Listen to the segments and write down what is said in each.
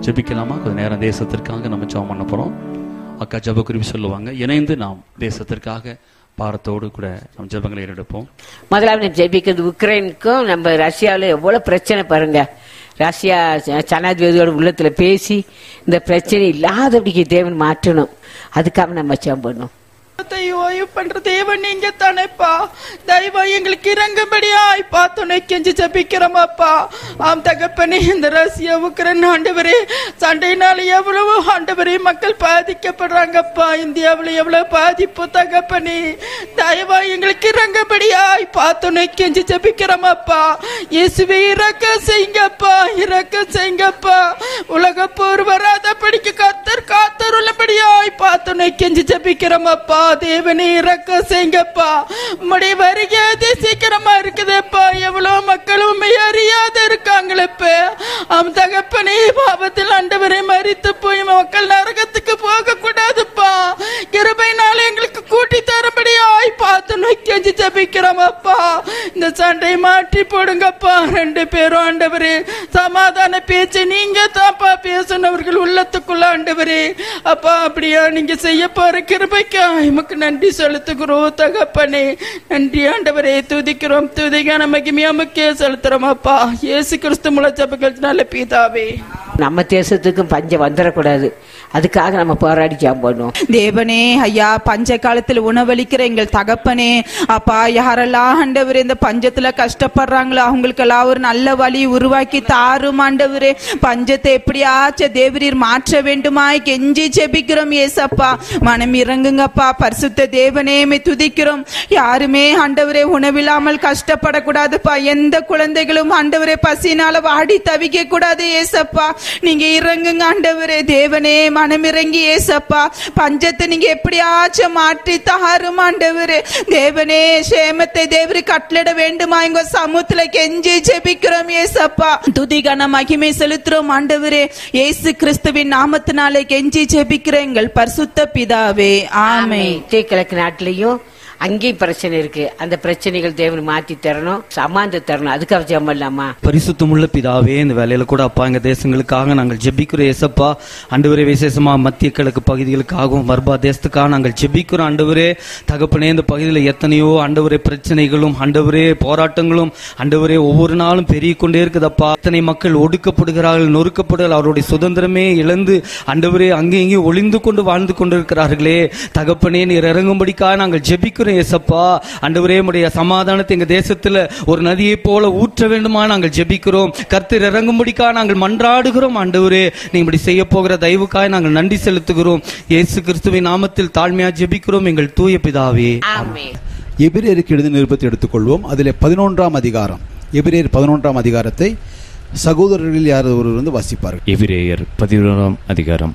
ஜெபிக்கலாமா கொஞ்ச நேரம் தேசத்திற்காக நம்ம ஜெபம் பண்ண போறோம் அக்கா ஜெப குறிப்பு சொல்லுவாங்க இணைந்து நாம் தேசத்திற்காக பாரத்தோடு கூட நம் ஜெபங்களை எடுப்போம் முதலாவது ஜெபிக்கிறது உக்ரைனுக்கும் நம்ம ரஷ்யாவில் எவ்வளோ பிரச்சனை பாருங்க ரஷ்யா ஜ- ஜனாதிபதியோட உள்ளத்துல பேசி இந்த பிரச்சனை இல்லாதபடிக்கு தேவன் மாற்றணும் அதுக்காக நம்ம ஜெபம் பண்ணணும் ஓய்வு பண்ற தேவன் நீங்க தானேப்பா தயவா எங்களுக்கு இறங்கும்படியாய் துணை கெஞ்சி ஜபிக்கிறோமாப்பா ஆம் தகப்பனே இந்த ரஷ்யா உக்ரைன் ஆண்டவரே சண்டையினால எவ்வளவு ஆண்டவரே மக்கள் பாதிக்கப்படுறாங்கப்பா இந்தியாவுல எவ்வளவு பாதிப்பு தகப்பனே தயவா எங்களுக்கு இறங்கும்படியாய் துணை கெஞ்சி ஜபிக்கிறோமாப்பா இயேசுவே இறக்க செய்யுங்கப்பா இறக்க செய்யுங்கப்பா உலக போர் வராத படிக்க கத்தர் காத்தருள்ளபடியாய் துணை கெஞ்சி ஜபிக்கிறோமாப்பா தேவனே இறக்க செய்யுங்கப்பா உம்முடைய வருகை அதி சீக்கிரமா இருக்குதுப்பா எவ்வளவு மக்கள் உண்மை அறியாத இருக்காங்களப்ப அவன் தகப்பனே பாவத்தில் ஆண்டவரை மறித்து போய் மக்கள் நரகத்துக்கு போக கூடாதுப்பா கிருபைனால எங்களுக்கு கூட்டி தரும்படியாய் பார்த்து நோக்கி அஞ்சு ஜபிக்கிறோமப்பா இந்த சண்டை மாற்றி போடுங்கப்பா ரெண்டு பேரும் ஆண்டவரே சமாதான பேச்சு நீங்க தான்ப்பா பேசினவர்கள் உள்ளத்துக்குள்ள ஆண்டவரே அப்பா அப்படியா நீங்க செய்ய போற கிருபைக்கா எமக்கு நன்றி செலுத்துகிறோம் தகப்பனே நன்றி ஆண்டவரே துதிக்கிறோம் துதிக்கான மகிமையா முக்கிய செலுத்துறோம் அப்பா இயேசு கிறிஸ்து முளை ஜபங்கள் நல்ல பீதாவே நம்ம தேசத்துக்கும் பஞ்சம் வந்துடக்கூடாது அதுக்காக நம்ம போராடி ஜெபம் பண்ணுவோம் தேவனே ஐயா பஞ்ச காலத்துல உணவளிக்கிற எங்கள் தகப்பனே அப்பா யாரெல்லாம் ஆண்டவரே இந்த பஞ்சத்துல கஷ்டப்படுறாங்களோ அவங்களுக்கெல்லாம் ஒரு நல்ல வழி உருவாக்கி தாரும் ஆண்டவரே பஞ்சத்தை எப்படியாச்சும் தேவரீர் மாற்ற வேண்டுமாய் கெஞ்சி ஜெபிக்கிறோம் ஏசப்பா மனம் இறங்குங்கப்பா பரிசுத்த தேவனே மே துதிக்கிறோம் யாருமே ஆண்டவரே உணவில்லாமல் கஷ்டப்படக்கூடாதுப்பா எந்த குழந்தைகளும் ஆண்டவரே பசினால வாடி தவிக்க கூடாது ஏசப்பா நீங்க இறங்குங்க ஆண்டவரே தேவனே மனம் இறங்கி ஏசப்பா பஞ்சத்தை நீங்க எப்படியாச்சும் மாற்றி தாரும் ஆண்டவரே தேவனே சேமத்தை தேவரி கட்டளிட வேண்டுமா எங்க சமூகத்துல கெஞ்சி ஜெபிக்கிறோம் ஏசப்பா துதிகன மகிமை செலுத்துறோம் ஆண்டவரே இயேசு கிறிஸ்துவின் நாமத்தினாலே கெஞ்சி ஜெபிக்கிற எங்கள் பரிசுத்த பிதாவே ஆமே மத்திய கிழக்கு நாட்டிலையும் அங்கேயும் பிரச்சனை இருக்கு அந்த பிரச்சனைகள் தேவன் மாத்தி தரணும் சமாந்த தரணும் அதுக்காக ஜெபம் பண்ணலாமா பரிசுத்தமுள்ள பிதாவே இந்த வேலையில கூட அப்பா எங்க தேசங்களுக்காக நாங்கள் ஜெபிக்கிறோம் ஏசப்பா அண்டுவரே விசேஷமா மத்திய கிழக்கு பகுதிகளுக்காகவும் மர்பா தேசத்துக்காக நாங்கள் ஜெபிக்கிறோம் ஆண்டவரே தகப்பனே இந்த பகுதியில் எத்தனையோ ஆண்டவரே பிரச்சனைகளும் ஆண்டவரே போராட்டங்களும் ஆண்டவரே ஒவ்வொரு நாளும் பெருகிக் கொண்டே இருக்குதப்பா எத்தனை மக்கள் ஒடுக்கப்படுகிறார்கள் நொறுக்கப்படுகிறார்கள் அவருடைய சுதந்திரமே இழந்து ஆண்டவரே அங்கே இங்கே ஒளிந்து கொண்டு வாழ்ந்து கொண்டிருக்கிறார்களே தகப்பனே நீர் இறங்கும்படிக்காக நாங்கள் ஜெபிக்கிறோம் ஏசப்பா ஆண்டவரே உடைய சமாதானத்தை எங்க தேசத்துல ஒரு நதியை போல ஊற்ற வேண்டுமா நாங்கள் ஜெபிக்கிறோம் கர்த்தர் இறங்கும்படிக்காக நாங்கள் மன்றாடுகிறோம் ஆண்டவரே நீங்க இப்படி செய்ய போகிற தயவுக்காக நாங்கள் நன்றி செலுத்துகிறோம் இயேசு கிறிஸ்துவின் நாமத்தில் தாழ்மையா ஜெபிக்கிறோம் எங்கள் தூய பிதாவே ஆமே எபிரேருக்கு எழுதின நிருபத்தை எடுத்துக்கொள்வோம் அதில் பதினொன்றாம் அதிகாரம் எபிரேயர் பதினொன்றாம் அதிகாரத்தை சகோதரர்களில் யார் ஒருவர் வந்து வாசிப்பார்கள் எபிரேயர் பதினோராம் அதிகாரம்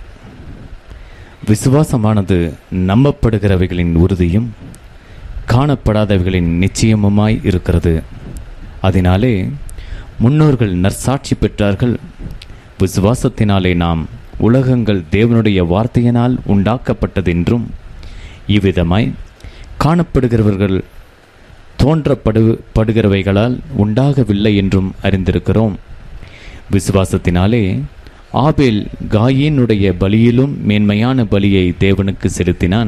விசுவாசமானது நம்பப்படுகிறவைகளின் உறுதியும் காணப்படாதவைகளின் நிச்சயமுமாய் இருக்கிறது அதனாலே முன்னோர்கள் நற்சாட்சி பெற்றார்கள் விசுவாசத்தினாலே நாம் உலகங்கள் தேவனுடைய வார்த்தையினால் உண்டாக்கப்பட்டதென்றும் இவ்விதமாய் காணப்படுகிறவர்கள் தோன்றப்படு படுகிறவைகளால் உண்டாகவில்லை என்றும் அறிந்திருக்கிறோம் விசுவாசத்தினாலே ஆபேல் காயினுடைய பலியிலும் மேன்மையான பலியை தேவனுக்கு செலுத்தினான்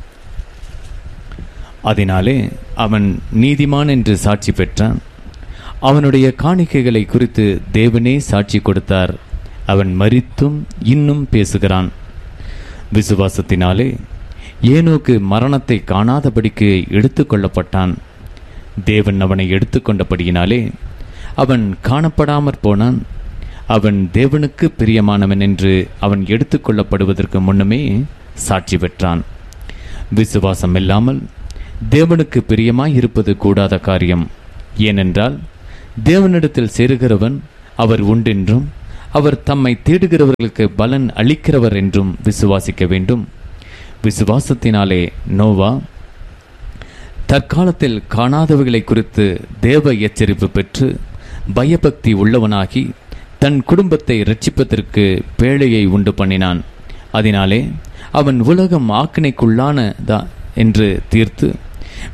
அதனாலே அவன் நீதிமான் என்று சாட்சி பெற்றான் அவனுடைய காணிக்கைகளை குறித்து தேவனே சாட்சி கொடுத்தார் அவன் மரித்தும் இன்னும் பேசுகிறான் விசுவாசத்தினாலே ஏனோக்கு மரணத்தை காணாதபடிக்கு எடுத்துக்கொள்ளப்பட்டான் தேவன் அவனை எடுத்துக்கொண்டபடியினாலே அவன் காணப்படாமற் போனான் அவன் தேவனுக்கு பிரியமானவன் என்று அவன் எடுத்துக்கொள்ளப்படுவதற்கு முன்னமே சாட்சி பெற்றான் விசுவாசம் இல்லாமல் தேவனுக்கு பிரியமாய் இருப்பது கூடாத காரியம் ஏனென்றால் தேவனிடத்தில் சேருகிறவன் அவர் உண்டென்றும் அவர் தம்மை தேடுகிறவர்களுக்கு பலன் அளிக்கிறவர் என்றும் விசுவாசிக்க வேண்டும் விசுவாசத்தினாலே நோவா தற்காலத்தில் காணாதவைகளை குறித்து தேவ எச்சரிப்பு பெற்று பயபக்தி உள்ளவனாகி தன் குடும்பத்தை ரட்சிப்பதற்கு பேழையை உண்டு பண்ணினான் அதனாலே அவன் உலகம் ஆக்கினைக்குள்ளானதா என்று தீர்த்து